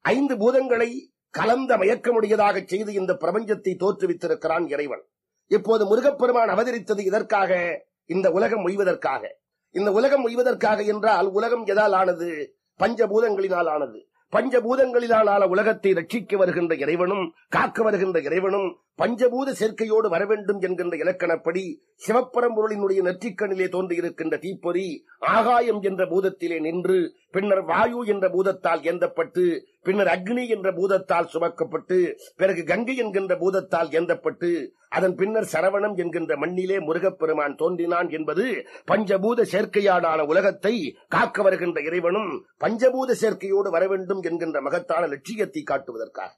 ஐந்து பூதங்களை கலந்த மயக்கமுடையதாக செய்து இந்த பிரபஞ்சத்தை தோற்றுவித்திருக்கிறான் இறைவன் இப்போது முருகப்பெருமான் அவதரித்தது இதற்காக இந்த உலகம் மொய்வதற்காக இந்த உலகம் மொய்வதற்காக என்றால் உலகம் எதால் ஆனது பஞ்சபூதங்களினால் ஆனது பஞ்சபூதங்களினால் ஆன உலகத்தை ரட்சிக்க வருகின்ற இறைவனும் காக்க வருகின்ற இறைவனும் பஞ்சபூத சேர்க்கையோடு வரவேண்டும் என்கின்ற இலக்கணப்படி சிவப்பரம்பொருளினுடைய நெற்றிக்கண்ணிலே தோன்றியிருக்கின்ற தீப்பொறி ஆகாயம் என்ற பூதத்திலே நின்று பின்னர் வாயு என்ற பூதத்தால் ஏந்தப்பட்டு பின்னர் அக்னி என்ற பூதத்தால் சுமக்கப்பட்டு பிறகு கங்கை என்கின்ற பூதத்தால் ஏந்தப்பட்டு அதன் பின்னர் சரவணம் என்கின்ற மண்ணிலே முருகப்பெருமான் தோன்றினான் என்பது பஞ்சபூத சேர்க்கையாடான உலகத்தை காக்க வருகின்ற இறைவனும் பஞ்சபூத சேர்க்கையோடு வர வேண்டும் என்கின்ற மகத்தான லட்சியத்தை காட்டுவதற்காக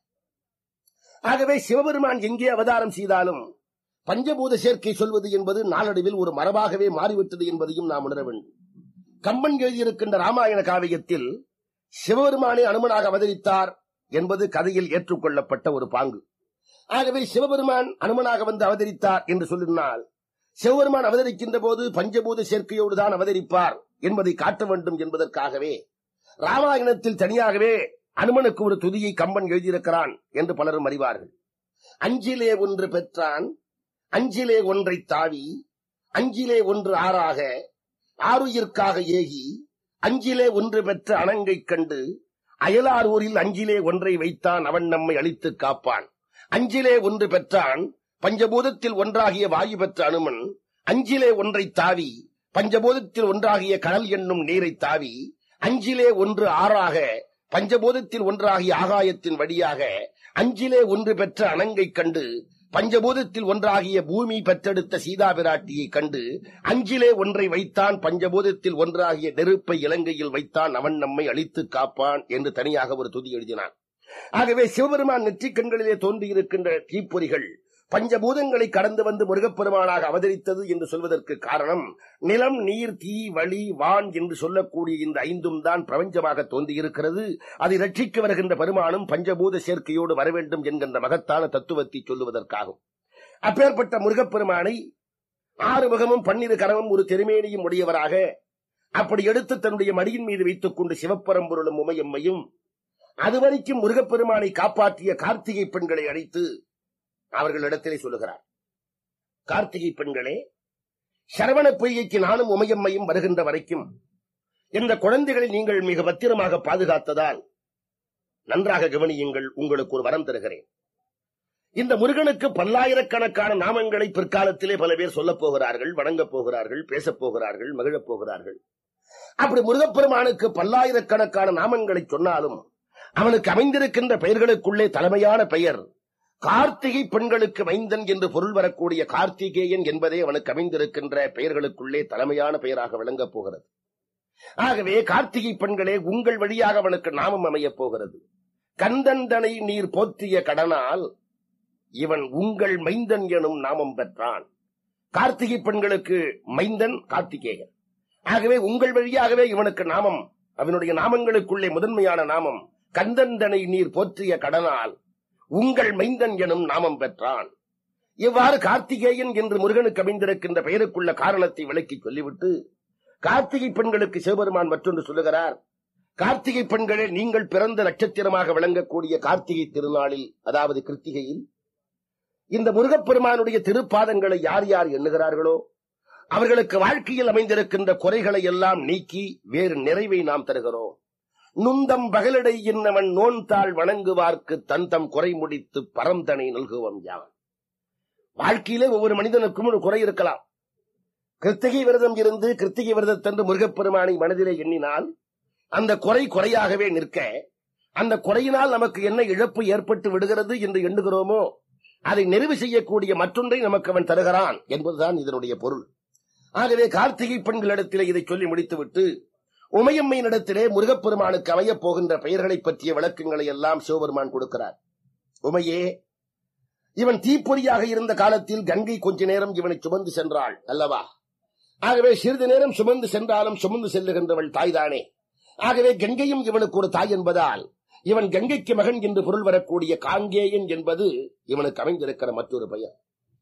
ஆகவே சிவபெருமான் எங்கே அவதாரம் செய்தாலும் பஞ்சபூத சேர்க்கை சொல்வது என்பது நாளடைவில் ஒரு மரபாகவே மாறிவிட்டது என்பதையும் நாம் உணர வேண்டும் கம்பன் எழுதியிருக்கின்ற ராமாயண காவியத்தில் சிவபெருமானே அனுமனாக அவதரித்தார் என்பது கதையில் ஏற்றுக்கொள்ளப்பட்ட ஒரு பாங்கு ஆகவே சிவபெருமான் அனுமனாக வந்து அவதரித்தார் என்று சொல்லினால் சிவபெருமான் அவதரிக்கின்ற போது பஞ்சபூத சேர்க்கையோடு தான் அவதரிப்பார் என்பதை காட்ட வேண்டும் என்பதற்காகவே ராமாயணத்தில் தனியாகவே அனுமனுக்கு ஒரு துதியை கம்பன் எழுதியிருக்கிறான் என்று பலரும் அறிவார்கள் அஞ்சிலே ஒன்று பெற்றான் அஞ்சிலே ஒன்றை தாவி அஞ்சிலே ஒன்று ஆறாக ஆறுயிர்க்காக ஏகி அஞ்சிலே ஒன்று பெற்ற அணங்கை கண்டு அயலார் ஊரில் அஞ்சிலே ஒன்றை வைத்தான் அவன் நம்மை அழித்து காப்பான் அஞ்சிலே ஒன்று பெற்றான் பஞ்சபூதத்தில் ஒன்றாகிய வாயு பெற்ற அனுமன் அஞ்சிலே ஒன்றை தாவி பஞ்சபூதத்தில் ஒன்றாகிய கடல் என்னும் நீரை தாவி அஞ்சிலே ஒன்று ஆறாக பஞ்சபூதத்தில் ஒன்றாகிய ஆகாயத்தின் வழியாக அஞ்சிலே ஒன்று பெற்ற அணங்கை கண்டு பஞ்சபூதத்தில் ஒன்றாகிய பூமி பெற்றெடுத்த சீதா பிராட்டியை கண்டு அஞ்சிலே ஒன்றை வைத்தான் பஞ்சபூதத்தில் ஒன்றாகிய நெருப்பை இலங்கையில் வைத்தான் அவன் நம்மை அழித்து காப்பான் என்று தனியாக ஒரு துதி எழுதினான் ஆகவே சிவபெருமான் நெற்றிக் கண்களிலே தோன்றியிருக்கின்ற தீப்பொறிகள் பஞ்சபூதங்களை கடந்து வந்து முருகப்பெருமானாக அவதரித்தது என்று சொல்வதற்கு காரணம் நிலம் நீர் தீ வழி வான் என்று சொல்லக்கூடிய இந்த ஐந்தும் தான் பிரபஞ்சமாக தோன்றியிருக்கிறது அதை ரட்சிக்க வருகின்ற பெருமானும் பஞ்சபூத சேர்க்கையோடு வர வேண்டும் என்கின்ற மகத்தான தத்துவத்தை சொல்லுவதற்காகும் அப்பேற்பட்ட முருகப்பெருமானை ஆறு முகமும் பன்னிரு கரமும் ஒரு திருமேனியும் உடையவராக அப்படி எடுத்து தன்னுடைய மடியின் மீது வைத்துக் கொண்டு சிவப்பரம்பொருளும் உமையம்மையும் அதுவரைக்கும் முருகப்பெருமானை காப்பாற்றிய கார்த்திகை பெண்களை அழைத்து அவர்களிடத்திலே சொல்லுகிறார் கார்த்திகை பெண்களே சரவண பொய்கைக்கு நானும் உமையம்மையும் வருகின்ற வரைக்கும் இந்த குழந்தைகளை நீங்கள் மிக பத்திரமாக பாதுகாத்ததால் நன்றாக கவனியுங்கள் உங்களுக்கு ஒரு வரம் தருகிறேன் இந்த முருகனுக்கு பல்லாயிரக்கணக்கான நாமங்களை பிற்காலத்திலே பல பேர் சொல்லப் போகிறார்கள் வணங்கப் போகிறார்கள் பேசப் போகிறார்கள் மகிழப் போகிறார்கள் அப்படி முருகப்பெருமானுக்கு பல்லாயிரக்கணக்கான நாமங்களை சொன்னாலும் அவனுக்கு அமைந்திருக்கின்ற பெயர்களுக்குள்ளே தலைமையான பெயர் கார்த்திகை பெண்களுக்கு மைந்தன் என்று பொருள் வரக்கூடிய கார்த்திகேயன் என்பதே அவனுக்கு அமைந்திருக்கின்ற பெயர்களுக்குள்ளே தலைமையான பெயராக விளங்கப் போகிறது ஆகவே கார்த்திகை பெண்களே உங்கள் வழியாக அவனுக்கு நாமம் அமையப் போகிறது கந்தந்தனை நீர் போற்றிய கடனால் இவன் உங்கள் மைந்தன் எனும் நாமம் பெற்றான் கார்த்திகை பெண்களுக்கு மைந்தன் கார்த்திகேயன் ஆகவே உங்கள் வழியாகவே இவனுக்கு நாமம் அவனுடைய நாமங்களுக்குள்ளே முதன்மையான நாமம் கந்தந்தனை நீர் போற்றிய கடனால் உங்கள் மைந்தன் எனும் நாமம் பெற்றான் இவ்வாறு கார்த்திகேயன் என்று முருகனுக்கு அமைந்திருக்கின்ற பெயருக்குள்ள காரணத்தை விளக்கி சொல்லிவிட்டு கார்த்திகை பெண்களுக்கு சிவபெருமான் மற்றொன்று சொல்லுகிறார் கார்த்திகை பெண்களே நீங்கள் பிறந்த நட்சத்திரமாக விளங்கக்கூடிய கார்த்திகை திருநாளில் அதாவது கிருத்திகையில் இந்த முருகப்பெருமானுடைய திருப்பாதங்களை யார் யார் எண்ணுகிறார்களோ அவர்களுக்கு வாழ்க்கையில் அமைந்திருக்கின்ற குறைகளை எல்லாம் நீக்கி வேறு நிறைவை நாம் தருகிறோம் நுந்தம் பகலடை என்னவன் நோன்தாள் வணங்குவார்க்கு தன் தம் குறை முடித்து பரந்தனை நல்குவம் யான் வாழ்க்கையிலே ஒவ்வொரு மனிதனுக்கும் ஒரு குறை இருக்கலாம் கிருத்திகை விரதம் இருந்து கிருத்திகை விரதத்தன்று முருகப்பெருமானை மனதிலே எண்ணினால் அந்த குறை குறையாகவே நிற்க அந்த குறையினால் நமக்கு என்ன இழப்பு ஏற்பட்டு விடுகிறது என்று எண்ணுகிறோமோ அதை நிறைவு செய்யக்கூடிய மற்றொன்றை நமக்கு அவன் தருகிறான் என்பதுதான் இதனுடைய பொருள் ஆகவே கார்த்திகை பெண்களிடத்திலே இதை சொல்லி முடித்துவிட்டு உமையம்மையினிடத்திலே முருகப்பெருமானுக்கு அமையப் போகின்ற பெயர்களை பற்றிய விளக்கங்களை எல்லாம் சிவபெருமான் கொடுக்கிறார் உமையே இவன் தீப்பொறியாக இருந்த காலத்தில் கங்கை கொஞ்ச நேரம் இவனை சுமந்து சென்றாள் அல்லவா ஆகவே சிறிது நேரம் சுமந்து சென்றாலும் சுமந்து செல்லுகின்றவள் தாய்தானே ஆகவே கங்கையும் இவனுக்கு ஒரு தாய் என்பதால் இவன் கங்கைக்கு மகன் என்று பொருள் வரக்கூடிய காங்கேயன் என்பது இவனுக்கு அமைந்திருக்கிற மற்றொரு பெயர்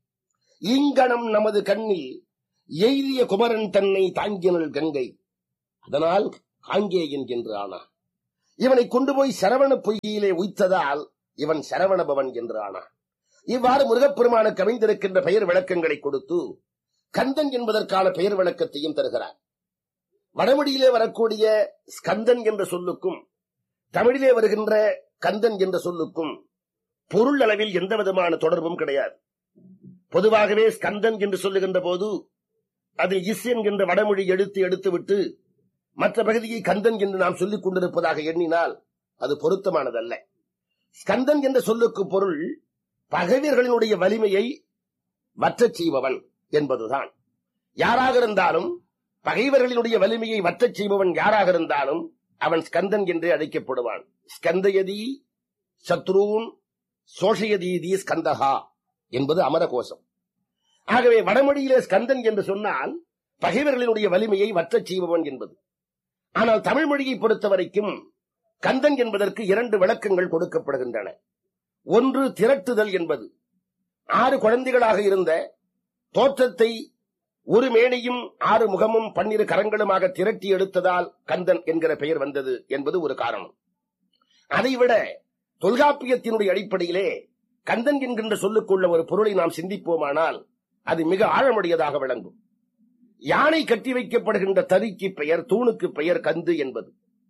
ஈங்கணம் நமது கண்ணில் எய்திய குமரன் தன்னை தாங்கினல் கங்கை அதனால் காங்கேயன் என்று ஆனான் இவனை கொண்டு போய் சரவண பொய்யிலே உய்த்ததால் இவன் சரவணபவன் என்று ஆனான் இவ்வாறு முருகப்பெருமானுக்கு அமைந்திருக்கின்ற பெயர் விளக்கங்களை கொடுத்து கந்தன் என்பதற்கான பெயர் விளக்கத்தையும் தருகிறார் வடமொழியிலே வரக்கூடிய ஸ்கந்தன் என்ற சொல்லுக்கும் தமிழிலே வருகின்ற கந்தன் என்ற சொல்லுக்கும் பொருள் அளவில் எந்த விதமான தொடர்பும் கிடையாது பொதுவாகவே ஸ்கந்தன் என்று சொல்லுகின்ற போது அது இஸ் என்கின்ற வடமொழி எடுத்து எடுத்துவிட்டு மற்ற பகுதியை கந்தன் என்று நாம் சொல்லிக் கொண்டிருப்பதாக எண்ணினால் அது பொருத்தமானதல்ல ஸ்கந்தன் என்ற சொல்லுக்கு பொருள் பகைவர்களினுடைய வலிமையை வற்றச் செய்பவன் என்பதுதான் யாராக இருந்தாலும் பகைவர்களினுடைய வலிமையை வற்றச் செய்பவன் யாராக இருந்தாலும் அவன் ஸ்கந்தன் என்றே அழைக்கப்படுவான் ஸ்கந்தயதி சத்ருன் சோஷயதீதி ஸ்கந்தகா என்பது அமரகோஷம் ஆகவே வடமொழியிலே ஸ்கந்தன் என்று சொன்னால் பகைவர்களினுடைய வலிமையை வற்றச் செய்பவன் என்பது ஆனால் தமிழ் மொழியை பொறுத்த வரைக்கும் கந்தன் என்பதற்கு இரண்டு விளக்கங்கள் கொடுக்கப்படுகின்றன ஒன்று திரட்டுதல் என்பது ஆறு குழந்தைகளாக இருந்த தோற்றத்தை ஒரு மேனியும் ஆறு முகமும் பன்னிரு கரங்களுமாக திரட்டி எடுத்ததால் கந்தன் என்கிற பெயர் வந்தது என்பது ஒரு காரணம் அதைவிட தொல்காப்பியத்தினுடைய அடிப்படையிலே கந்தன் என்கின்ற சொல்லுக்குள்ள ஒரு பொருளை நாம் சிந்திப்போமானால் அது மிக ஆழமுடையதாக விளங்கும் யானை கட்டி வைக்கப்படுகின்ற தறிக்கு பெயர் தூணுக்கு பெயர் கந்து என்பது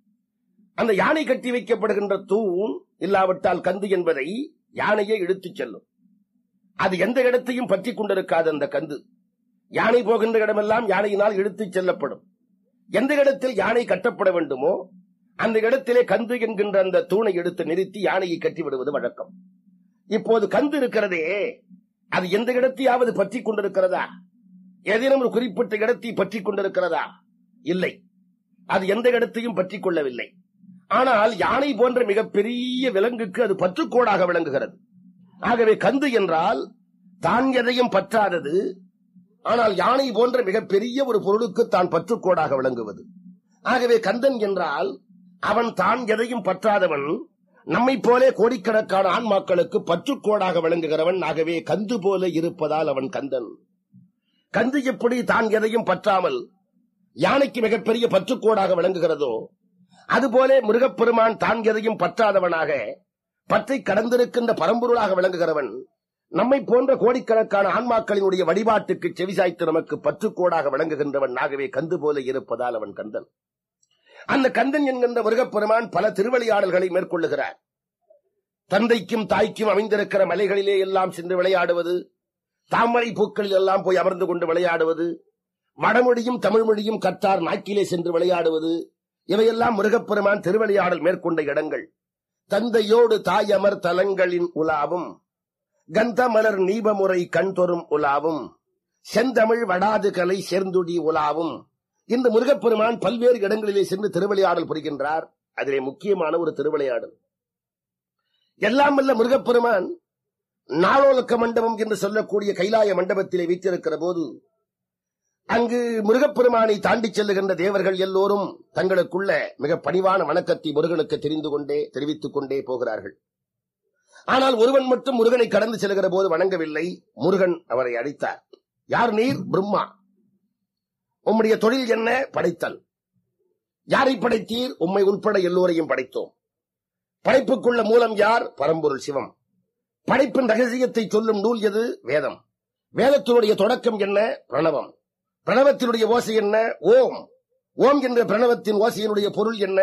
அந்த யானை கட்டி வைக்கப்படுகின்ற தூண் இல்லாவிட்டால் கந்து என்பதை யானையே இழுத்துச் செல்லும் அது எந்த இடத்தையும் பற்றி கொண்டிருக்காது அந்த கந்து யானை போகின்ற இடமெல்லாம் யானையினால் இழுத்துச் செல்லப்படும் எந்த இடத்தில் யானை கட்டப்பட வேண்டுமோ அந்த இடத்திலே கந்து என்கின்ற அந்த தூணை எடுத்து நிறுத்தி யானையை கட்டி விடுவது வழக்கம் இப்போது கந்து இருக்கிறதே அது எந்த இடத்தையாவது பற்றி கொண்டிருக்கிறதா ஏதேனும் ஒரு குறிப்பிட்ட இடத்தை பற்றி கொண்டிருக்கிறதா இல்லை அது எந்த இடத்தையும் பற்றி கொள்ளவில்லை ஆனால் யானை போன்ற மிகப்பெரிய விலங்குக்கு அது பற்றுக்கோடாக விளங்குகிறது ஆகவே கந்து என்றால் தான் எதையும் பற்றாதது ஆனால் யானை போன்ற மிகப்பெரிய ஒரு பொருளுக்கு தான் பற்றுக்கோடாக விளங்குவது ஆகவே கந்தன் என்றால் அவன் தான் எதையும் பற்றாதவன் நம்மை போலே கோடிக்கணக்கான ஆன்மாக்களுக்கு பற்றுக்கோடாக விளங்குகிறவன் ஆகவே கந்து போல இருப்பதால் அவன் கந்தன் கந்து எப்படி தான் எதையும் பற்றாமல் யானைக்கு மிகப்பெரிய பற்றுக்கோடாக விளங்குகிறதோ அதுபோல முருகப்பெருமான் தான் எதையும் பற்றாதவனாக பற்றை கடந்திருக்கின்ற பரம்பொருளாக விளங்குகிறவன் நம்மை போன்ற கோடிக்கணக்கான ஆன்மாக்களினுடைய வழிபாட்டுக்கு செவிசாய்த்து நமக்கு பற்றுக்கோடாக விளங்குகின்றவன் ஆகவே கந்து போல இருப்பதால் அவன் கந்தன் அந்த கந்தன் என்கின்ற முருகப்பெருமான் பல திருவிளையாடல்களை மேற்கொள்ளுகிறார் தந்தைக்கும் தாய்க்கும் அமைந்திருக்கிற மலைகளிலே எல்லாம் சென்று விளையாடுவது தாமரை பூக்களில் எல்லாம் போய் அமர்ந்து கொண்டு விளையாடுவது வடமொழியும் தமிழ் மொழியும் கற்றார் நாக்கிலே சென்று விளையாடுவது இவையெல்லாம் முருகப்பெருமான் திருவிளையாடல் மேற்கொண்ட இடங்கள் தந்தையோடு தாயமர் தலங்களின் உலாவும் கந்தமலர் நீபமுறை கண்தொறும் உலாவும் செந்தமிழ் வடாது கலை சேர்ந்துடி உலாவும் இந்த முருகப்பெருமான் பல்வேறு இடங்களிலே சென்று திருவிளையாடல் புரிகின்றார் அதிலே முக்கியமான ஒரு திருவிளையாடல் எல்லாம் வல்ல முருகப்பெருமான் நாளோலக்க மண்டபம் என்று சொல்லக்கூடிய கைலாய மண்டபத்திலே வீற்றிருக்கிற போது அங்கு முருகப்பெருமானை தாண்டி செல்லுகின்ற தேவர்கள் எல்லோரும் தங்களுக்குள்ள மிக பணிவான வணக்கத்தை முருகனுக்கு தெரிந்து கொண்டே தெரிவித்துக் கொண்டே போகிறார்கள் ஆனால் ஒருவன் மட்டும் முருகனை கடந்து செல்கிற போது வணங்கவில்லை முருகன் அவரை அடித்தார் யார் நீர் பிரம்மா உம்முடைய தொழில் என்ன படைத்தல் யாரை படைத்தீர் உம்மை உட்பட எல்லோரையும் படைத்தோம் படைப்புக்குள்ள மூலம் யார் பரம்பொருள் சிவம் படைப்பின் ரகசியத்தை சொல்லும் நூல் எது வேதம் வேதத்தினுடைய தொடக்கம் என்ன பிரணவம் பிரணவத்தினுடைய ஓசை என்ன ஓம் ஓம் என்ற பிரணவத்தின் ஓசையினுடைய பொருள் என்ன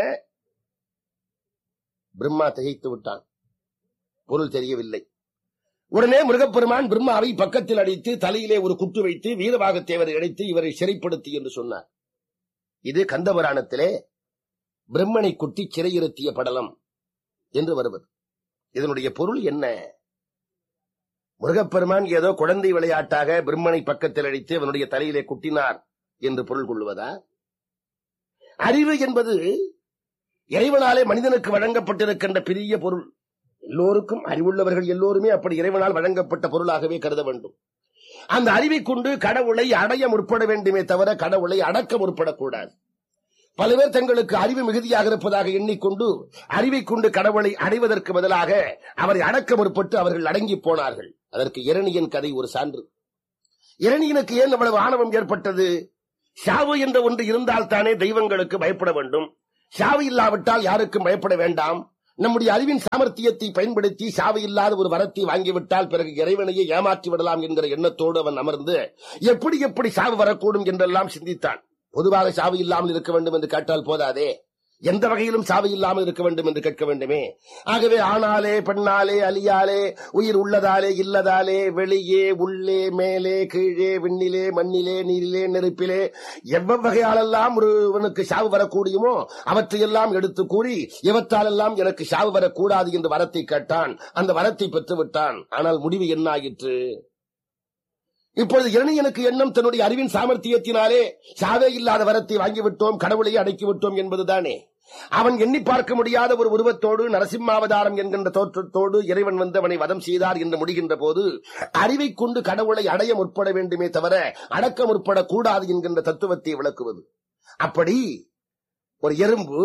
பிரம்மா திகைத்து விட்டான் பொருள் தெரியவில்லை உடனே முருகப்பெருமான் பிரம்மாவை பக்கத்தில் அடித்து தலையிலே ஒரு குட்டு வைத்து வீரபாகத்தேவரை அடித்து இவரை சிறைப்படுத்தி என்று சொன்னார் இது கந்தபுராணத்திலே பிரம்மனை குட்டி சிறையிருத்திய படலம் என்று வருவது இதனுடைய பொருள் என்ன முருகப்பெருமான் ஏதோ குழந்தை விளையாட்டாக பிரம்மனை பக்கத்தில் அடித்து அவனுடைய தலையிலே குட்டினார் என்று பொருள் கொள்வதா அறிவு என்பது இறைவனாலே மனிதனுக்கு வழங்கப்பட்டிருக்கின்ற பெரிய பொருள் எல்லோருக்கும் அறிவுள்ளவர்கள் எல்லோருமே அப்படி இறைவனால் வழங்கப்பட்ட பொருளாகவே கருத வேண்டும் அந்த அறிவை கொண்டு கடவுளை அடைய முற்பட வேண்டுமே தவிர கடவுளை அடக்க முற்படக்கூடாது பல பேர் தங்களுக்கு அறிவு மிகுதியாக இருப்பதாக எண்ணிக்கொண்டு அறிவை கொண்டு கடவுளை அடைவதற்கு பதிலாக அவரை அடக்க முற்பட்டு அவர்கள் அடங்கி போனார்கள் அதற்கு இரணியன் கதை ஒரு சான்று இரணியனுக்கு ஏன் அவ்வளவு ஆணவம் ஏற்பட்டது சாவு என்ற ஒன்று இருந்தால் தானே தெய்வங்களுக்கு பயப்பட வேண்டும் சாவு இல்லாவிட்டால் யாருக்கும் பயப்பட வேண்டாம் நம்முடைய அறிவின் சாமர்த்தியத்தை பயன்படுத்தி சாவு இல்லாத ஒரு வரத்தை வாங்கிவிட்டால் பிறகு இறைவனையே ஏமாற்றி விடலாம் என்கிற எண்ணத்தோடு அவன் அமர்ந்து எப்படி எப்படி சாவு வரக்கூடும் என்றெல்லாம் சிந்தித்தான் பொதுவாக சாவு இல்லாமல் இருக்க வேண்டும் என்று கேட்டால் போதாதே எந்த வகையிலும் சாவு இல்லாமல் இருக்க வேண்டும் என்று கேட்க வேண்டுமே ஆகவே ஆணாலே பெண்ணாலே அலியாலே உயிர் உள்ளதாலே இல்லதாலே வெளியே உள்ளே மேலே கீழே விண்ணிலே மண்ணிலே நீரிலே நெருப்பிலே எவ்வளவு வகையாலெல்லாம் ஒருவனுக்கு சாவு வரக்கூடியுமோ அவற்றையெல்லாம் எடுத்து கூறி இவற்றாலெல்லாம் எனக்கு சாவு வரக்கூடாது என்று வரத்தை கேட்டான் அந்த வரத்தை பெற்று விட்டான் ஆனால் முடிவு என்ன ஆயிற்று இப்பொழுது இரணியனுக்கு எண்ணம் தன்னுடைய அறிவின் சாமர்த்தியத்தினாலே சாவே இல்லாத வரத்தை வாங்கிவிட்டோம் கடவுளை அடக்கிவிட்டோம் என்பதுதானே அவன் எண்ணி பார்க்க முடியாத ஒரு உருவத்தோடு நரசிம்மாவதாரம் என்கின்ற தோற்றத்தோடு இறைவன் வந்து அவனை வதம் செய்தார் என்று முடிகின்ற போது அறிவை கொண்டு கடவுளை அடைய முற்பட வேண்டுமே தவிர அடக்க முற்படக்கூடாது என்கின்ற தத்துவத்தை விளக்குவது அப்படி ஒரு எறும்பு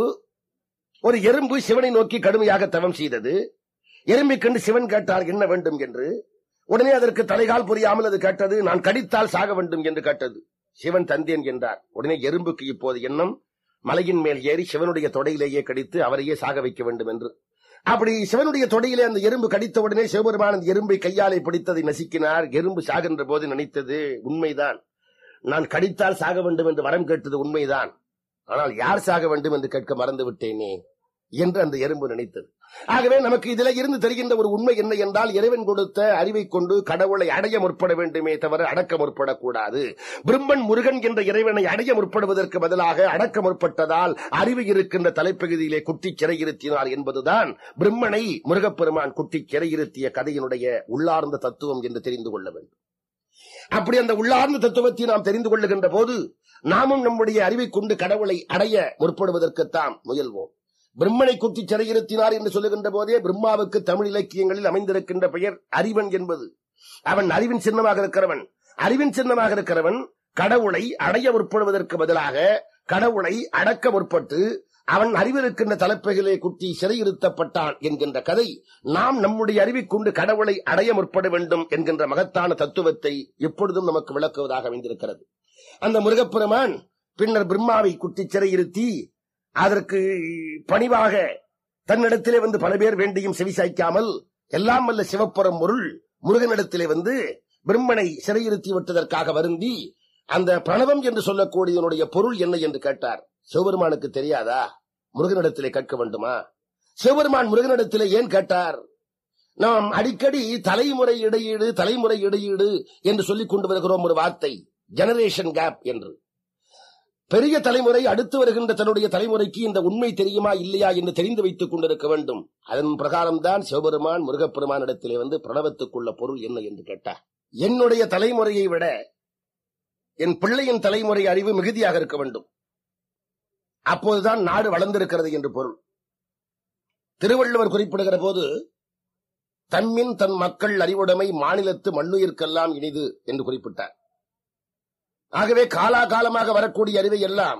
ஒரு எறும்பு சிவனை நோக்கி கடுமையாக தவம் செய்தது எறும்பை கண்டு சிவன் கேட்டார் என்ன வேண்டும் என்று உடனே அதற்கு தலைகால் புரியாமல் அது கேட்டது நான் கடித்தால் சாக வேண்டும் என்று கேட்டது சிவன் தந்தேன் என்றார் உடனே எறும்புக்கு இப்போது எண்ணம் மலையின் மேல் ஏறி சிவனுடைய தொடையிலேயே கடித்து அவரையே சாக வைக்க வேண்டும் என்று அப்படி சிவனுடைய தொடையிலே அந்த எறும்பு கடித்த உடனே சிவபெருமான் அந்த எறும்பை கையாலே பிடித்ததை நசுக்கினார் எறும்பு சாகின்ற போது நினைத்தது உண்மைதான் நான் கடித்தால் சாக வேண்டும் என்று வரம் கேட்டது உண்மைதான் ஆனால் யார் சாக வேண்டும் என்று கேட்க மறந்து விட்டேனே என்று அந்த எறும்பு நினைத்தது ஆகவே நமக்கு இதுல இருந்து தெரிகின்ற ஒரு உண்மை என்ன என்றால் இறைவன் கொடுத்த அறிவை கொண்டு கடவுளை அடைய முற்பட வேண்டுமே தவிர அடக்க முற்படக்கூடாது பிரம்மன் முருகன் என்ற இறைவனை அடைய முற்படுவதற்கு பதிலாக அடக்க முற்பட்டதால் அறிவு இருக்கின்ற தலைப்பகுதியிலே குட்டி சிறையிருத்தினார் என்பதுதான் பிரம்மனை முருகப்பெருமான் குட்டி சிறையிருத்திய கதையினுடைய உள்ளார்ந்த தத்துவம் என்று தெரிந்து கொள்ள வேண்டும் அப்படி அந்த உள்ளார்ந்த தத்துவத்தை நாம் தெரிந்து கொள்ளுகின்ற போது நாமும் நம்முடைய அறிவை கொண்டு கடவுளை அடைய முற்படுவதற்குத்தான் முயல்வோம் பிரம்மனை குத்தி சிறையிருத்தினார் என்று சொல்லுகின்ற போதே பிரம்மாவுக்கு தமிழ் இலக்கியங்களில் அமைந்திருக்கின்ற பெயர் அறிவன் என்பது அவன் அறிவின் சின்னமாக இருக்கிறவன் அறிவின் சின்னமாக இருக்கிறவன் கடவுளை அடைய முற்படுவதற்கு பதிலாக கடவுளை அடக்க முற்பட்டு அவன் அறிவிருக்கின்ற தலைப்பைகளே குத்தி சிறையிருத்தப்பட்டான் என்கின்ற கதை நாம் நம்முடைய அறிவை கொண்டு கடவுளை அடைய முற்பட வேண்டும் என்கின்ற மகத்தான தத்துவத்தை எப்பொழுதும் நமக்கு விளக்குவதாக அமைந்திருக்கிறது அந்த முருகப்பெருமான் பின்னர் பிரம்மாவை குத்தி சிறையிருத்தி அதற்கு பணிவாக தன்னிடத்திலே வந்து பல பேர் வேண்டியும் செவிசாய்க்காமல் எல்லாம் வல்ல சிவப்புறம் பொருள் முருகனிடத்திலே வந்து பிரம்மனை சிறையிருத்தி விட்டதற்காக வருந்தி அந்த பிரணவம் என்று சொல்லக்கூடியதனுடைய பொருள் என்ன என்று கேட்டார் சிவபெருமானுக்கு தெரியாதா முருகனிடத்திலே கேட்க வேண்டுமா சிவபெருமான் முருகனிடத்திலே ஏன் கேட்டார் நாம் அடிக்கடி தலைமுறை இடையீடு தலைமுறை இடையீடு என்று சொல்லிக் கொண்டு வருகிறோம் ஒரு வார்த்தை ஜெனரேஷன் கேப் என்று பெரிய தலைமுறை அடுத்து வருகின்ற தன்னுடைய தலைமுறைக்கு இந்த உண்மை தெரியுமா இல்லையா என்று தெரிந்து வைத்துக் கொண்டிருக்க வேண்டும் அதன் பிரகாரம்தான் சிவபெருமான் முருகப்பெருமான் இடத்திலே வந்து பிரணவத்துக்குள்ள பொருள் என்ன என்று கேட்டார் என்னுடைய தலைமுறையை விட என் பிள்ளையின் தலைமுறை அறிவு மிகுதியாக இருக்க வேண்டும் அப்போதுதான் நாடு வளர்ந்திருக்கிறது என்று பொருள் திருவள்ளுவர் குறிப்பிடுகிற போது தன்மின் தன் மக்கள் அறிவுடைமை மாநிலத்து மண்ணுயிர்க்கெல்லாம் இனிது என்று குறிப்பிட்டார் ஆகவே காலாகாலமாக வரக்கூடிய அறிவை எல்லாம்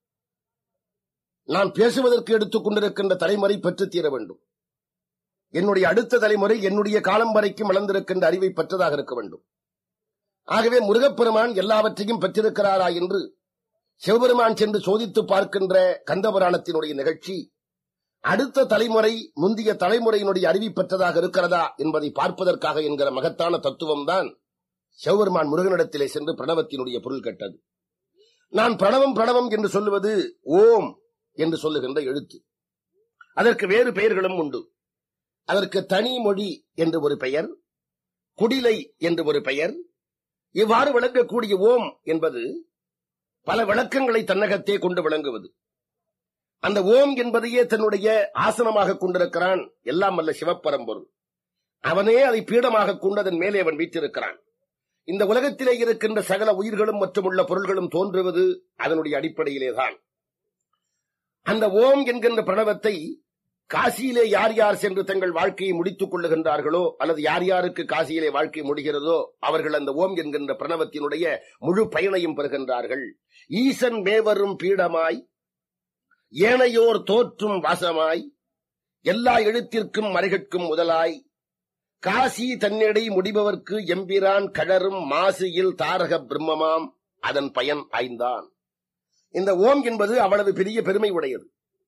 நான் பேசுவதற்கு எடுத்துக் கொண்டிருக்கின்ற தலைமுறை பெற்றுத் தீர வேண்டும் என்னுடைய அடுத்த தலைமுறை என்னுடைய காலம் வரைக்கும் வளர்ந்திருக்கின்ற அறிவை பெற்றதாக இருக்க வேண்டும் ஆகவே முருகப்பெருமான் எல்லாவற்றையும் பெற்றிருக்கிறாரா என்று சிவபெருமான் சென்று சோதித்து பார்க்கின்ற கந்தபுராணத்தினுடைய நிகழ்ச்சி அடுத்த தலைமுறை முந்தைய தலைமுறையினுடைய அறிவி பெற்றதாக இருக்கிறதா என்பதை பார்ப்பதற்காக என்கிற மகத்தான தத்துவம் தான் சிவபெருமான் முருகனிடத்திலே சென்று பிரணவத்தினுடைய பொருள் கேட்டது நான் பிரணவம் பிரணவம் என்று சொல்லுவது ஓம் என்று சொல்லுகின்ற எழுத்து அதற்கு வேறு பெயர்களும் உண்டு அதற்கு தனி மொழி என்று ஒரு பெயர் குடிலை என்று ஒரு பெயர் இவ்வாறு விளங்கக்கூடிய ஓம் என்பது பல விளக்கங்களை தன்னகத்தே கொண்டு விளங்குவது அந்த ஓம் என்பதையே தன்னுடைய ஆசனமாக கொண்டிருக்கிறான் எல்லாம் அல்ல சிவப்பரம்பொருள் அவனே அதை பீடமாக கொண்டு அதன் மேலே அவன் வீற்றிருக்கிறான் இந்த உலகத்திலே இருக்கின்ற சகல உயிர்களும் மற்றும் உள்ள பொருள்களும் தோன்றுவது அதனுடைய அடிப்படையிலேதான் அந்த ஓம் என்கின்ற பிரணவத்தை காசியிலே யார் யார் சென்று தங்கள் வாழ்க்கையை முடித்துக் கொள்ளுகின்றார்களோ அல்லது யார் யாருக்கு காசியிலே வாழ்க்கை முடிகிறதோ அவர்கள் அந்த ஓம் என்கின்ற பிரணவத்தினுடைய முழு பயனையும் பெறுகின்றார்கள் ஈசன் மேவரும் பீடமாய் ஏனையோர் தோற்றும் வாசமாய் எல்லா எழுத்திற்கும் மறைகட்கும் முதலாய் காசி தன்னிடை முடிபவர்க்கு எம்பிரான் கழரும் மாசியில் தாரக பிரம்மமாம் அதன் பயன் ஆய்ந்தான் இந்த ஓம் என்பது அவ்வளவு பெரிய பெருமை உடையது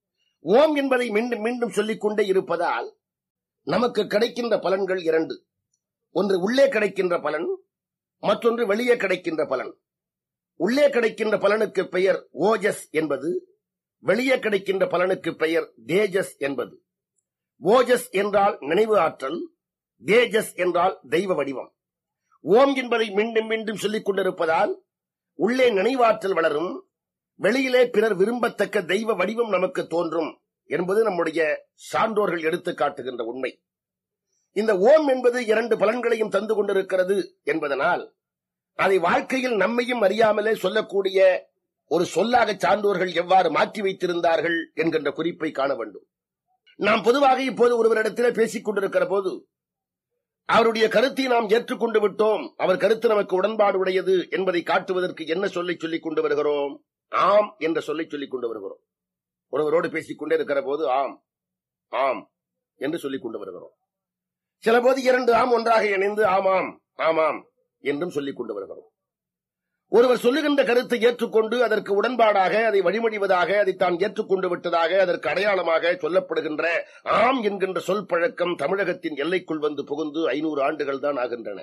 ஓம் என்பதை மீண்டும் மீண்டும் சொல்லிக் கொண்டே இருப்பதால் நமக்கு கிடைக்கின்ற பலன்கள் இரண்டு ஒன்று உள்ளே கிடைக்கின்ற பலன் மற்றொன்று வெளியே கிடைக்கின்ற பலன் உள்ளே கிடைக்கின்ற பலனுக்கு பெயர் ஓஜஸ் என்பது வெளியே கிடைக்கின்ற பலனுக்கு பெயர் தேஜஸ் என்பது ஓஜஸ் என்றால் நினைவு ஆற்றல் தேஜஸ் என்றால் தெய்வ வடிவம் ஓம் என்பதை மீண்டும் மீண்டும் சொல்லிக் கொண்டிருப்பதால் உள்ளே நினைவாற்றல் வளரும் வெளியிலே பிறர் விரும்பத்தக்க தெய்வ வடிவம் நமக்கு தோன்றும் என்பது நம்முடைய சான்றோர்கள் எடுத்து காட்டுகின்ற உண்மை இந்த ஓம் என்பது இரண்டு பலன்களையும் தந்து கொண்டிருக்கிறது என்பதனால் அதை வாழ்க்கையில் நம்மையும் அறியாமலே சொல்லக்கூடிய ஒரு சொல்லாக சான்றோர்கள் எவ்வாறு மாற்றி வைத்திருந்தார்கள் என்கின்ற குறிப்பை காண வேண்டும் நாம் பொதுவாக இப்போது ஒருவரிடத்திலே பேசிக் கொண்டிருக்கிற போது அவருடைய கருத்தை நாம் ஏற்றுக்கொண்டு விட்டோம் அவர் கருத்து நமக்கு உடன்பாடு உடையது என்பதை காட்டுவதற்கு என்ன சொல்லை சொல்லிக் கொண்டு வருகிறோம் ஆம் என்ற சொல்லை சொல்லிக் கொண்டு வருகிறோம் ஒருவரோடு பேசிக் கொண்டே இருக்கிற போது ஆம் ஆம் என்று சொல்லிக் கொண்டு வருகிறோம் சில போது இரண்டு ஆம் ஒன்றாக இணைந்து ஆமாம் ஆமாம் என்றும் சொல்லிக் கொண்டு வருகிறோம் ஒருவர் சொல்லுகின்ற கருத்தை ஏற்றுக்கொண்டு அதற்கு உடன்பாடாக அதை வழிமொழிவதாக அதை தான் ஏற்றுக்கொண்டு விட்டதாக அதற்கு அடையாளமாக சொல்லப்படுகின்ற ஆம் என்கின்ற சொல் பழக்கம் தமிழகத்தின் எல்லைக்குள் வந்து புகுந்து ஐநூறு ஆண்டுகள் தான் ஆகின்றன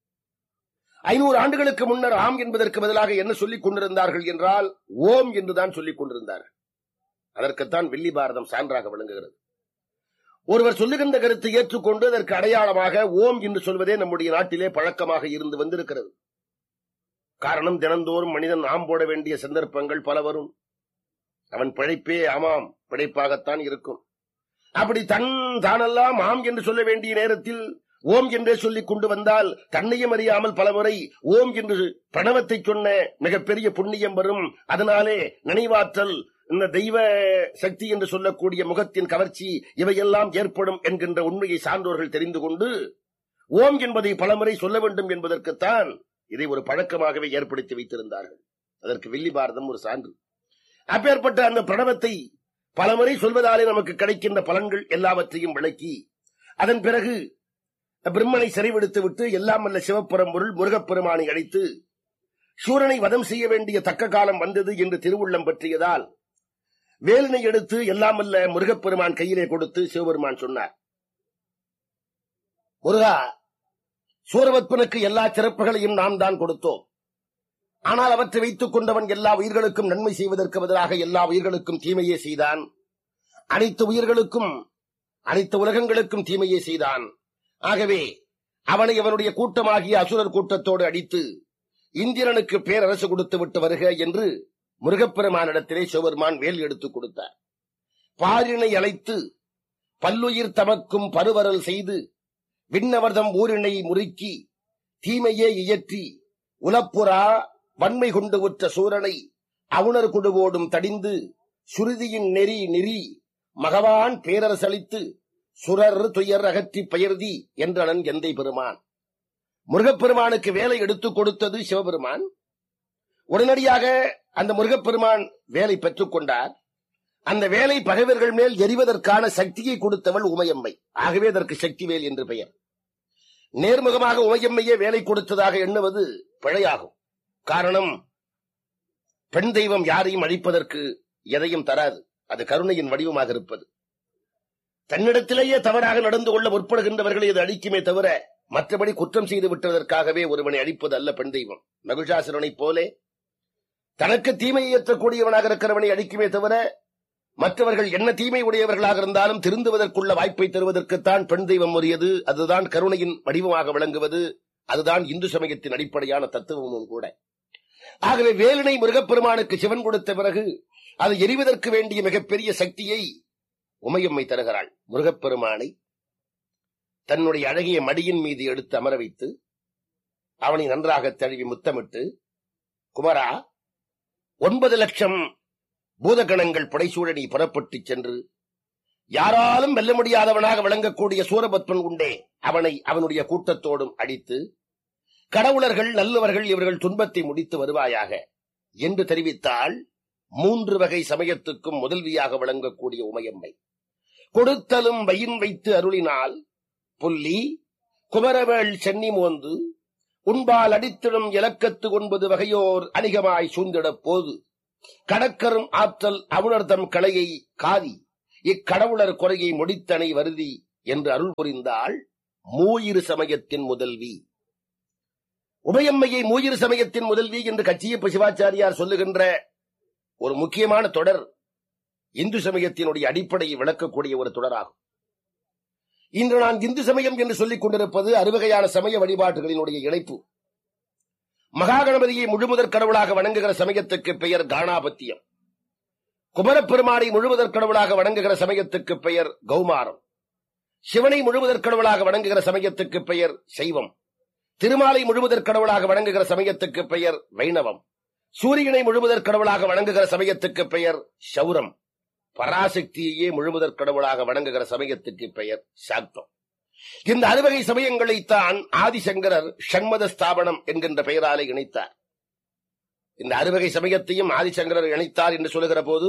ஐநூறு ஆண்டுகளுக்கு முன்னர் ஆம் என்பதற்கு பதிலாக என்ன சொல்லிக் கொண்டிருந்தார்கள் என்றால் ஓம் என்றுதான் சொல்லிக் கொண்டிருந்தார்கள் அதற்குத்தான் வெள்ளி பாரதம் சான்றாக விளங்குகிறது ஒருவர் சொல்லுகின்ற கருத்தை ஏற்றுக்கொண்டு அதற்கு அடையாளமாக ஓம் என்று சொல்வதே நம்முடைய நாட்டிலே பழக்கமாக இருந்து வந்திருக்கிறது காரணம் தினந்தோறும் மனிதன் ஆம் போட வேண்டிய சந்தர்ப்பங்கள் பல வரும் அவன் பிழைப்பே ஆமாம் பிழைப்பாகத்தான் இருக்கும் அப்படி தன் தானெல்லாம் ஆம் என்று சொல்ல வேண்டிய நேரத்தில் ஓம் என்றே சொல்லிக் கொண்டு வந்தால் தன்னையும் அறியாமல் பலமுறை ஓம் என்று பிரணவத்தை சொன்ன மிகப்பெரிய புண்ணியம் வரும் அதனாலே நினைவாற்றல் இந்த தெய்வ சக்தி என்று சொல்லக்கூடிய முகத்தின் கவர்ச்சி இவையெல்லாம் ஏற்படும் என்கின்ற உண்மையை சான்றோர்கள் தெரிந்து கொண்டு ஓம் என்பதை பலமுறை சொல்ல வேண்டும் என்பதற்குத்தான் இதை ஒரு பழக்கமாகவே ஏற்படுத்தி வைத்திருந்தார்கள் அதற்கு வில்லி பாரதம் ஒரு சான்று அப்பேற்பட்ட அந்த பிரணவத்தை பலமுறை சொல்வதாலே நமக்கு கிடைக்கின்ற பலன்கள் எல்லாவற்றையும் விளக்கி அதன் பிறகு பிரம்மனை சிறைவிடுத்து விட்டு எல்லாம் அல்ல சிவப்பெரும்பொருள் முருகப்பெருமானை அழைத்து சூரனை வதம் செய்ய வேண்டிய தக்க காலம் வந்தது என்று திருவுள்ளம் பற்றியதால் வேலினை எடுத்து எல்லாம் அல்ல முருகப்பெருமான் கையிலே கொடுத்து சிவபெருமான் சொன்னார் முருகா சூரவத்பனுக்கு எல்லா சிறப்புகளையும் நாம் தான் கொடுத்தோம் ஆனால் அவற்றை வைத்துக் கொண்டவன் எல்லா உயிர்களுக்கும் நன்மை செய்வதற்கு பதிலாக எல்லா உயிர்களுக்கும் தீமையே செய்தான் அனைத்து உயிர்களுக்கும் அனைத்து உலகங்களுக்கும் தீமையே செய்தான் ஆகவே அவனை அவனுடைய கூட்டமாகிய அசுரர் கூட்டத்தோடு அடித்து இந்திரனுக்கு பேரரசு கொடுத்து விட்டு வருக என்று முருகப்பெருமானிடத்திலே சிவபெருமான் வேல் எடுத்துக் கொடுத்தார் பாரினை அழைத்து பல்லுயிர் தமக்கும் பருவரல் செய்து விண்ணவர்தம் ஊரினை முறுக்கி தீமையே இயற்றி உலப்புறா வன்மை கொண்டு உற்ற சூரனை அவுணர் குடுவோடும் தடிந்து சுருதியின் நெறி நெறி மகவான் பேரரசளித்து சுரர் துயர் அகற்றி பெயர்தி என்றனன் எந்தை பெருமான் முருகப்பெருமானுக்கு வேலை எடுத்துக் கொடுத்தது சிவபெருமான் உடனடியாக அந்த முருகப்பெருமான் வேலை பெற்றுக் கொண்டார் அந்த வேலை பகைவர்கள் மேல் எரிவதற்கான சக்தியை கொடுத்தவள் உமையம்மை ஆகவே அதற்கு சக்திவேல் என்று பெயர் நேர்முகமாக உமையம்மையே வேலை கொடுத்ததாக எண்ணுவது பிழையாகும் காரணம் பெண் தெய்வம் யாரையும் அழிப்பதற்கு எதையும் தராது அது கருணையின் வடிவமாக இருப்பது தன்னிடத்திலேயே தவறாக நடந்து கொள்ள முற்படுகின்றவர்களை இது அழிக்குமே தவிர மற்றபடி குற்றம் செய்து விட்டதற்காகவே ஒருவனை அழிப்பது அல்ல பெண் தெய்வம் மகிஷாசுரனைப் போலே தனக்கு தீமையை ஏற்றக்கூடியவனாக இருக்கிறவனை அழிக்குமே தவிர மற்றவர்கள் என்ன தீமை உடையவர்களாக இருந்தாலும் திருந்துவதற்குள்ள வாய்ப்பை தருவதற்குத்தான் பெண் தெய்வம் உரியது அதுதான் கருணையின் வடிவமாக விளங்குவது அதுதான் இந்து சமயத்தின் அடிப்படையான தத்துவமும் கூட ஆகவே வேலினை முருகப்பெருமானுக்கு சிவன் கொடுத்த பிறகு அது எரிவதற்கு வேண்டிய மிகப்பெரிய சக்தியை உமையம்மை தருகிறாள் முருகப்பெருமானை தன்னுடைய அழகிய மடியின் மீது எடுத்து அமர வைத்து அவனை நன்றாக தழுவி முத்தமிட்டு குமரா ஒன்பது லட்சம் பூதகணங்கள் புடைசூழனி புறப்பட்டு சென்று யாராலும் வெல்ல முடியாதவனாக விளங்கக்கூடிய சூரபத்மன் உண்டே அவனை அவனுடைய கூட்டத்தோடும் அடித்து கடவுளர்கள் நல்லவர்கள் இவர்கள் துன்பத்தை முடித்து வருவாயாக என்று தெரிவித்தால் மூன்று வகை சமயத்துக்கும் முதல்வியாக விளங்கக்கூடிய உமையம்மை கொடுத்தலும் வயின் வைத்து அருளினால் புள்ளி குமரவேள் சென்னி மோந்து உண்பால் அடித்திடும் இலக்கத்து ஒன்பது வகையோர் அணிகமாய் சூழ்ந்திடப் போது கடற்கரும் ஆற்றல் அவுணர்தம் கலையை காதி இக்கடவுளர் குறையை முடித்தனை வருதி என்று அருள் புரிந்தாள் மூயிரு சமயத்தின் முதல்வி உபயம்மையை மூயிரு சமயத்தின் முதல்வி என்று கச்சியப்ப சிவாச்சாரியார் சொல்லுகின்ற ஒரு முக்கியமான தொடர் இந்து சமயத்தினுடைய அடிப்படையை விளக்கக்கூடிய ஒரு தொடராகும் இன்று நான் இந்து சமயம் என்று சொல்லிக் கொண்டிருப்பது அறுவகையான சமய வழிபாடுகளினுடைய இணைப்பு மகாகணபதியை முழுமுதற் கடவுளாக வணங்குகிற சமயத்துக்கு பெயர் காணாபத்தியம் குமரப்பெருமானை முழுமுதற் கடவுளாக வணங்குகிற சமயத்துக்கு பெயர் கௌமாரம் சிவனை முழுமுதற் கடவுளாக வணங்குகிற சமயத்துக்கு பெயர் சைவம் திருமாலை முழுமுதற் கடவுளாக வணங்குகிற சமயத்துக்கு பெயர் வைணவம் சூரியனை முழுமுதற் கடவுளாக வணங்குகிற சமயத்துக்கு பெயர் சௌரம் பராசக்தியையே முழுமுதற் கடவுளாக வணங்குகிற சமயத்துக்கு பெயர் சாக்தம் இந்த அறுவகை சமயங்களைத்தான் ஆதிசங்கரர் ஷண்மத ஸ்தாபனம் என்கின்ற பெயராலே இணைத்தார் இந்த அறுவகை சமயத்தையும் ஆதிசங்கரர் இணைத்தார் என்று சொல்லுகிற போது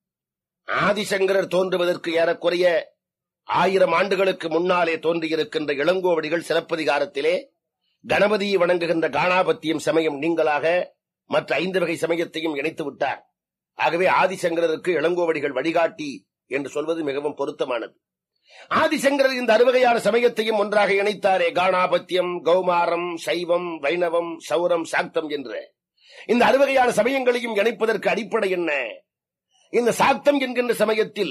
ஆதிசங்கரர் தோன்றுவதற்கு ஏறக்குறைய ஆயிரம் ஆண்டுகளுக்கு முன்னாலே தோன்றியிருக்கின்ற இளங்கோவடிகள் சிலப்பதிகாரத்திலே கணபதியை வணங்குகின்ற காணாபத்தியம் சமயம் நீங்களாக மற்ற ஐந்து வகை சமயத்தையும் இணைத்து விட்டார் ஆகவே ஆதிசங்கரருக்கு இளங்கோவடிகள் வழிகாட்டி என்று சொல்வது மிகவும் பொருத்தமானது ஆதிசங்கரர் இந்த அறுவகையான சமயத்தையும் ஒன்றாக இணைத்தாரே காணாபத்தியம் கௌமாரம் சைவம் வைணவம் சௌரம் சாக்தம் என்று இந்த அறுவகையான சமயங்களையும் இணைப்பதற்கு அடிப்படை என்ன இந்த சாக்தம் என்கின்ற சமயத்தில்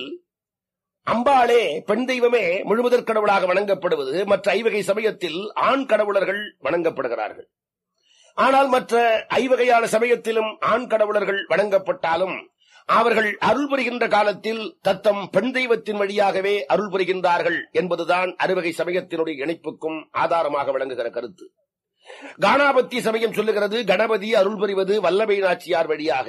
அம்பாளே பெண் தெய்வமே முழுமுதற் கடவுளாக வணங்கப்படுவது மற்ற ஐவகை சமயத்தில் ஆண் கடவுளர்கள் வணங்கப்படுகிறார்கள் ஆனால் மற்ற ஐவகையான சமயத்திலும் ஆண் கடவுளர்கள் வணங்கப்பட்டாலும் அவர்கள் அருள் புரிகின்ற காலத்தில் தத்தம் பெண் தெய்வத்தின் வழியாகவே அருள் புரிகின்றார்கள் என்பதுதான் அறுவகை சமயத்தினுடைய இணைப்புக்கும் ஆதாரமாக விளங்குகிற கருத்து கானாபத்தி சமயம் சொல்லுகிறது கணபதி அருள் புரிவது வல்லபை நாச்சியார் வழியாக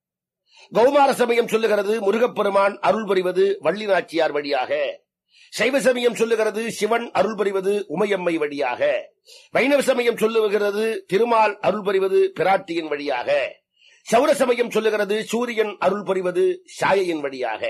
கௌமார சமயம் சொல்லுகிறது முருகப்பெருமான் அருள் புரிவது வள்ளி நாச்சியார் வழியாக சைவ சமயம் சொல்லுகிறது சிவன் அருள் புரிவது உமையம்மை வழியாக வைணவ சமயம் சொல்லுகிறது திருமால் அருள் புரிவது பிராட்டியின் வழியாக சௌர சமயம் சொல்லுகிறது சூரியன் அருள் புரிவது சாயையின் வழியாக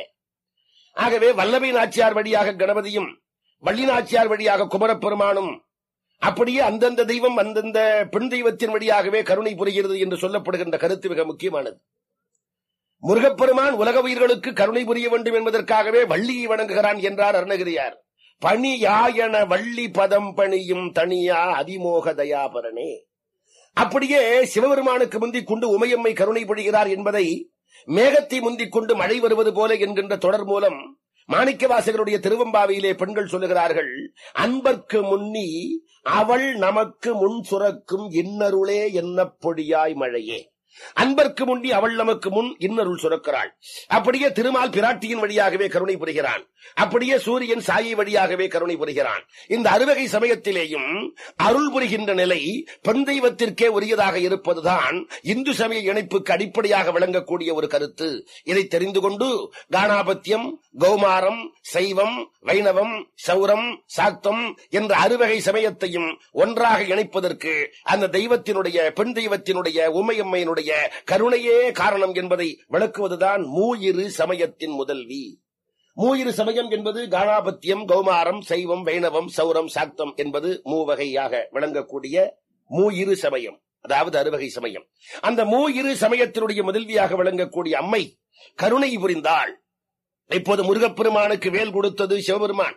ஆகவே வல்லபை நாச்சியார் வழியாக கணபதியும் வள்ளி நாச்சியார் வழியாக குமரப்பெருமானும் அப்படியே அந்தந்த தெய்வம் அந்தந்த பெண் தெய்வத்தின் வழியாகவே கருணை புரிகிறது என்று சொல்லப்படுகின்ற கருத்து மிக முக்கியமானது முருகப்பெருமான் உலக உயிர்களுக்கு கருணை புரிய வேண்டும் என்பதற்காகவே வள்ளியை வணங்குகிறான் என்றார் அருணகிரியார் பணியாயன வள்ளி பதம் பணியும் தனியா அதிமோக தயாபரனே அப்படியே சிவபெருமானுக்கு முந்திக் கொண்டு உமையம்மை கருணை பொழிகிறார் என்பதை மேகத்தை முந்திக் கொண்டு மழை வருவது போல என்கின்ற தொடர் மூலம் மாணிக்கவாசகருடைய திருவம்பாவையிலே பெண்கள் சொல்லுகிறார்கள் அன்பர்க்கு முன்னி அவள் நமக்கு முன் சுரக்கும் இன்னருளே என்ன பொழியாய் மழையே அன்பர்க்கு முன்னி அவள் நமக்கு முன் இன்னருள் சுரக்கிறாள் அப்படியே திருமால் பிராட்டியின் வழியாகவே கருணை புரிகிறான் அப்படியே சூரியன் சாயை வழியாகவே கருணை புரிகிறான் இந்த அறுவகை சமயத்திலேயும் அருள் புரிகின்ற நிலை பெண் தெய்வத்திற்கே உரியதாக இருப்பதுதான் இந்து சமய இணைப்புக்கு அடிப்படையாக விளங்கக்கூடிய ஒரு கருத்து இதை தெரிந்து கொண்டு காணாபத்தியம் கௌமாரம் சைவம் வைணவம் சௌரம் சாக்தம் என்ற அறுவகை சமயத்தையும் ஒன்றாக இணைப்பதற்கு அந்த தெய்வத்தினுடைய பெண் தெய்வத்தினுடைய உமையம்மையினுடைய கருணையே காரணம் என்பதை விளக்குவதுதான் மூயிரு சமயத்தின் முதல்வி மூயிரு சமயம் என்பது காணாபத்தியம் கௌமாரம் சைவம் வைணவம் சௌரம் சாக்தம் என்பது மூவகையாக விளங்கக்கூடிய மூயிரு சமயம் அதாவது அறுவகை சமயம் அந்த மூயிரு சமயத்தினுடைய முதல்வியாக விளங்கக்கூடிய அம்மை கருணை புரிந்தாள் இப்போது முருகப்பெருமானுக்கு வேல் கொடுத்தது சிவபெருமான்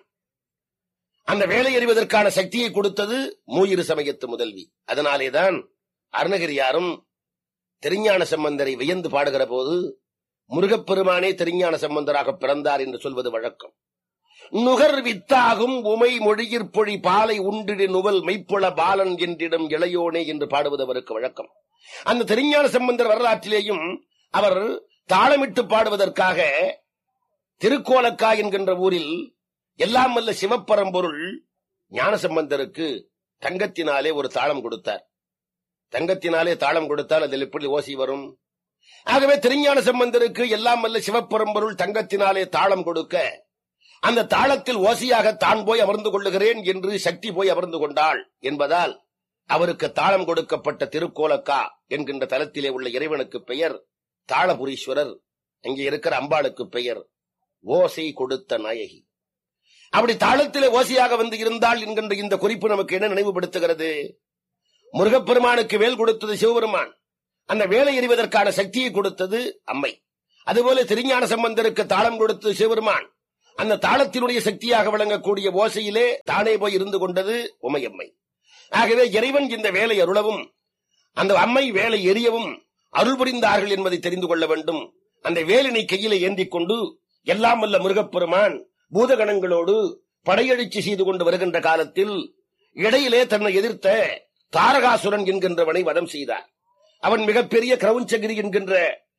அந்த வேலை அறிவதற்கான சக்தியை கொடுத்தது மூயிரு சமயத்து முதல்வி அதனாலேதான் அருணகிரியாரும் திருஞான சம்பந்தரை வியந்து பாடுகிற போது முருகப்பெருமானே திருஞான சம்பந்தராக பிறந்தார் என்று சொல்வது வழக்கம் நுகர் வித்தாகும் உமை மொழியிற்பொழி பாலை உண்டிடு நுவல் மெய்ப்புல பாலன் என்றிடம் இளையோனே என்று பாடுவது அவருக்கு வழக்கம் அந்த திருஞான சம்பந்தர் வரலாற்றிலேயும் அவர் தாளமிட்டு பாடுவதற்காக திருக்கோலக்கா என்கின்ற ஊரில் எல்லாம் வல்ல சிவப்பரம்பொருள் ஞானசம்பந்தருக்கு தங்கத்தினாலே ஒரு தாளம் கொடுத்தார் தங்கத்தினாலே தாளம் கொடுத்தால் அதில் எப்படி ஓசி வரும் ஆகவே திருஞான சம்பந்தருக்கு எல்லாம் வல்ல சிவப்பரம்பொருள் தங்கத்தினாலே தாளம் கொடுக்க அந்த தாளத்தில் ஓசையாக தான் போய் அமர்ந்து கொள்ளுகிறேன் என்று சக்தி போய் அமர்ந்து கொண்டாள் என்பதால் அவருக்கு தாளம் கொடுக்கப்பட்ட திருக்கோலக்கா என்கின்ற தலத்திலே உள்ள இறைவனுக்கு பெயர் தாளபுரீஸ்வரர் இங்கே இருக்கிற அம்பாளுக்கு பெயர் ஓசை கொடுத்த நாயகி அப்படி தாளத்திலே ஓசையாக வந்து இருந்தால் என்கின்ற இந்த குறிப்பு நமக்கு என்ன நினைவுபடுத்துகிறது முருகப்பெருமானுக்கு வேல் கொடுத்தது சிவபெருமான் அந்த வேலை எறிவதற்கான சக்தியை கொடுத்தது அம்மை அதுபோல திருஞான சம்பந்தருக்கு தாளம் கொடுத்தது சிவபெருமான் அந்த தாளத்தினுடைய சக்தியாக விளங்கக்கூடிய ஓசையிலே தானே போய் இருந்து கொண்டது உமையம்மை ஆகவே இறைவன் இந்த வேலை அருளவும் அந்த அம்மை வேலை எரியவும் அருள் புரிந்தார்கள் என்பதை தெரிந்து கொள்ள வேண்டும் அந்த வேலினை கையில ஏந்திக் கொண்டு எல்லாம் வல்ல முருகப்பெருமான் பூதகணங்களோடு படையெழுச்சி செய்து கொண்டு வருகின்ற காலத்தில் இடையிலே தன்னை எதிர்த்த தாரகாசுரன் என்கின்றவனை வதம் செய்தார் அவன் மிகப்பெரிய கிரவுஞ்சகிரி என்கின்ற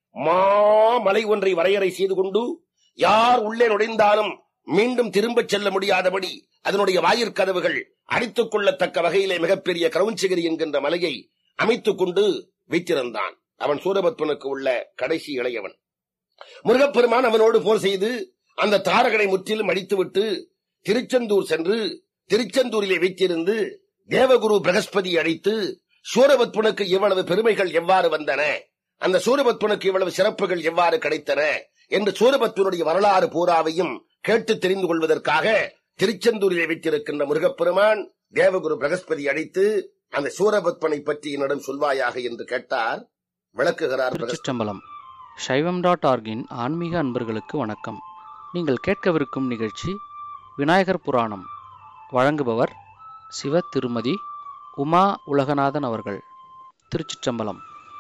மாமலை ஒன்றை வரையறை செய்து கொண்டு யார் உள்ளே நுழைந்தாலும் மீண்டும் திரும்பச் செல்ல முடியாதபடி அதனுடைய வாயிற்கதவுகள் அடித்துக் கொள்ளத்தக்க வகையிலே மிகப்பெரிய கிரவுஞ்சகிரி என்கின்ற மலையை அமைத்துக் கொண்டு வைத்திருந்தான் அவன் சூரபத்மனுக்கு உள்ள கடைசி இளையவன் முருகப்பெருமான் அவனோடு போர் செய்து அந்த தாரகனை முற்றிலும் அடித்துவிட்டு திருச்செந்தூர் சென்று திருச்செந்தூரிலே வைத்திருந்து தேவகுரு பிரகஸ்பதி அழைத்து சூரபத்மனுக்கு இவ்வளவு பெருமைகள் எவ்வாறு வந்தன அந்த சூரபத்மனுக்கு இவ்வளவு சிறப்புகள் எவ்வாறு கிடைத்தன என்று சூரபத்மனுடைய வரலாறு பூராவையும் கேட்டு தெரிந்து கொள்வதற்காக திருச்செந்தூரிலே வைத்திருக்கின்ற முருகப்பெருமான் தேவகுரு பிரகஸ்பதி அழைத்து அந்த சூரபத்மனை பற்றி என்னிடம் சொல்வாயாக என்று கேட்டார் விளக்குகிறார் பிரகஸ்பதி. திருச்சிற்றம்பலம் சைவம் டாட் ஆர்கின் ஆன்மீக அன்பர்களுக்கு வணக்கம் நீங்கள் கேட்கவிருக்கும் நிகழ்ச்சி விநாயகர் புராணம் வழங்குபவர் சிவ திருமதி உமா உலகநாதன் அவர்கள் திருச்சிற்றம்பலம்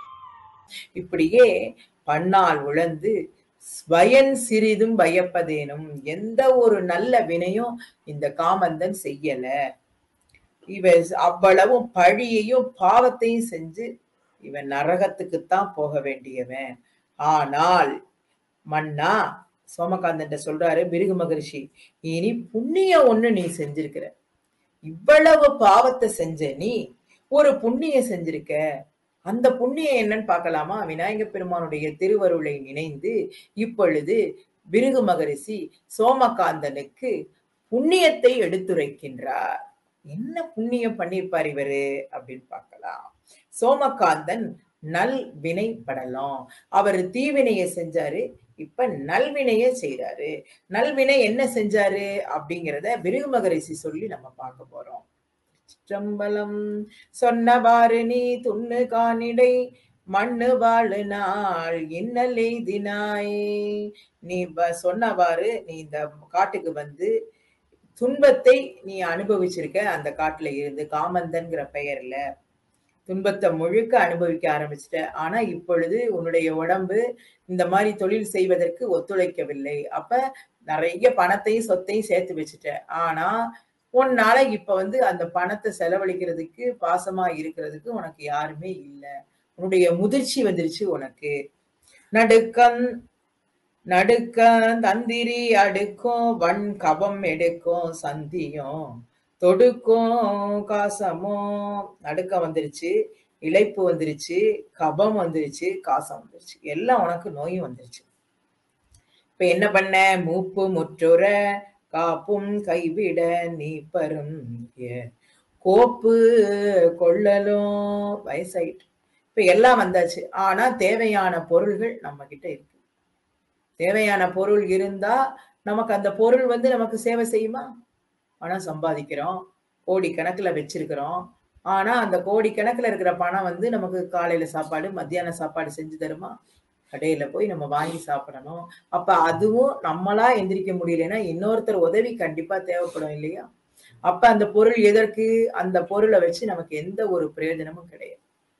இப்படியே பன்னால் உழந்து பயன் சிறிதும் பயப்பதேனும் எந்த ஒரு நல்ல வினையும் இந்த காமந்தன் செய்யல இவன் அவ்வளவும் பழியையும் பாவத்தையும் செஞ்சு இவன் நரகத்துக்குத்தான் போக வேண்டியவன் ஆனால் மன்னா சோமகாந்தன் சொல்றாரு பிருகு மகரிஷி இனி புண்ணியம் ஒண்ணு நீ செஞ்சிருக்கிற இவ்வளவு பாவத்தை செஞ்ச நீ ஒரு புண்ணியம் செஞ்சிருக்க அந்த புண்ணியம் என்னன்னு பார்க்கலாமா விநாயக பெருமானுடைய திருவருளை நினைந்து இப்பொழுது பிருகு மகரிஷி சோமகாந்தனுக்கு புண்ணியத்தை எடுத்துரைக்கின்றார் என்ன புண்ணியம் பண்ணியிருப்பார் இவரு அப்படின்னு பார்க்கலாம் சோமகாந்தன் நல் வினை படலாம் அவர் தீவினையை செஞ்சாரு இப்ப நல்வினைய செய்யறாரு நல்வினை என்ன செஞ்சாரு அப்படிங்கிறத பிருகு மகரிஷி சொல்லி நம்ம பார்க்க போறோம் சிற்றம்பலம் சொன்னவாறு நீ துண்ணு காணிடை மண்ணு வாழு நாள் இன்னல் எய்தினாய் நீ வ- சொன்னவாறு நீ இந்த காட்டுக்கு வந்து துன்பத்தை நீ அனுபவிச்சிருக்க அந்த காட்டுல இருந்து காமந்தன்கிற பெயர்ல துன்பத்தை முழுக்க அனுபவிக்க ஆரம்பிச்சிட்ட ஆனா இப்பொழுது உன்னுடைய உடம்பு இந்த மாதிரி தொழில் செய்வதற்கு ஒத்துழைக்கவில்லை அப்ப நிறைய பணத்தையும் சொத்தையும் சேர்த்து வச்சுட்ட ஆனா உன்னால இப்ப வந்து அந்த பணத்தை செலவழிக்கிறதுக்கு பாசமா இருக்கிறதுக்கு உனக்கு யாருமே இல்ல உன்னுடைய முதிர்ச்சி வந்துருச்சு உனக்கு நடுக்கன் நடுக்க தந்திரி அடுக்கும் வன் கபம் எடுக்கும் சந்தியும் தொடுக்கும் காசமும் நடுக்க வந்துருச்சு இளைப்பு வந்துருச்சு கபம் வந்துருச்சு காசம் வந்துருச்சு எல்லாம் உனக்கு நோயும் வந்துருச்சு இப்ப என்ன பண்ண மூப்பு முற்றுற காப்பும் கைவிட நீ பரும் கோப்பு கொள்ளலும் வயசாயிட்டு இப்ப எல்லாம் வந்தாச்சு ஆனா தேவையான பொருள்கள் நம்ம கிட்ட இருக்கு தேவையான பொருள் இருந்தா நமக்கு அந்த பொருள் வந்து நமக்கு சேவை செய்யுமா பணம் சம்பாதிக்கிறோம் கோடி கணக்குல வச்சிருக்கிறோம் ஆனா அந்த கோடி கணக்குல இருக்கிற பணம் வந்து நமக்கு காலையில சாப்பாடு மத்தியான சாப்பாடு செஞ்சு தருமா கடையில போய் நம்ம வாங்கி சாப்பிடணும் அப்ப அதுவும் நம்மளா எந்திரிக்க முடியலன்னா இன்னொருத்தர் உதவி கண்டிப்பா தேவைப்படும் இல்லையா அப்ப அந்த பொருள் எதற்கு அந்த பொருளை வச்சு நமக்கு எந்த ஒரு பிரயோஜனமும் கிடையாது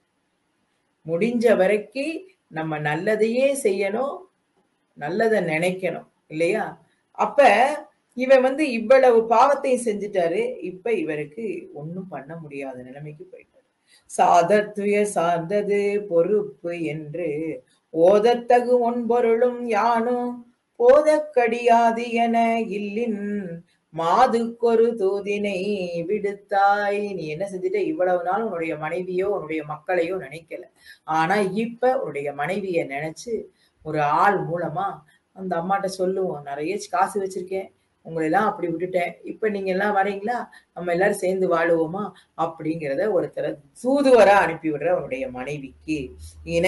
முடிஞ்ச வரைக்கும் நம்ம நல்லதையே செய்யணும் நல்லதை நினைக்கணும் இல்லையா அப்ப இவன் வந்து இவ்வளவு பாவத்தையும் செஞ்சுட்டாரு இப்ப இவருக்கு ஒண்ணும் பண்ண முடியாத நிலைமைக்கு போயிட்டாரு சாதத்துய சார்ந்தது பொறுப்பு என்று ஓதத்தகு ஒன்பொருளும் யானும் போதக்கடியாது என இல்லின் மாதுக்கொரு தூதினை விடுத்தாய் நீ என்ன செஞ்சுட்ட இவ்வளவு நாள் உன்னுடைய மனைவியோ உன்னுடைய மக்களையோ நினைக்கல ஆனா இப்ப உன்னுடைய மனைவிய நினைச்சு ஒரு ஆள் மூலமா அந்த அம்மாட்ட சொல்லுவோம் நிறைய காசு வச்சிருக்கேன் உங்களை எல்லாம் அப்படி விட்டுட்டேன் இப்ப நீங்க எல்லாம் வரீங்களா நம்ம எல்லாரும் சேர்ந்து வாழுவோமா அப்படிங்கிறத ஒருத்தரை தூதுவரா அனுப்பி விடுற அவனுடைய மனைவிக்கு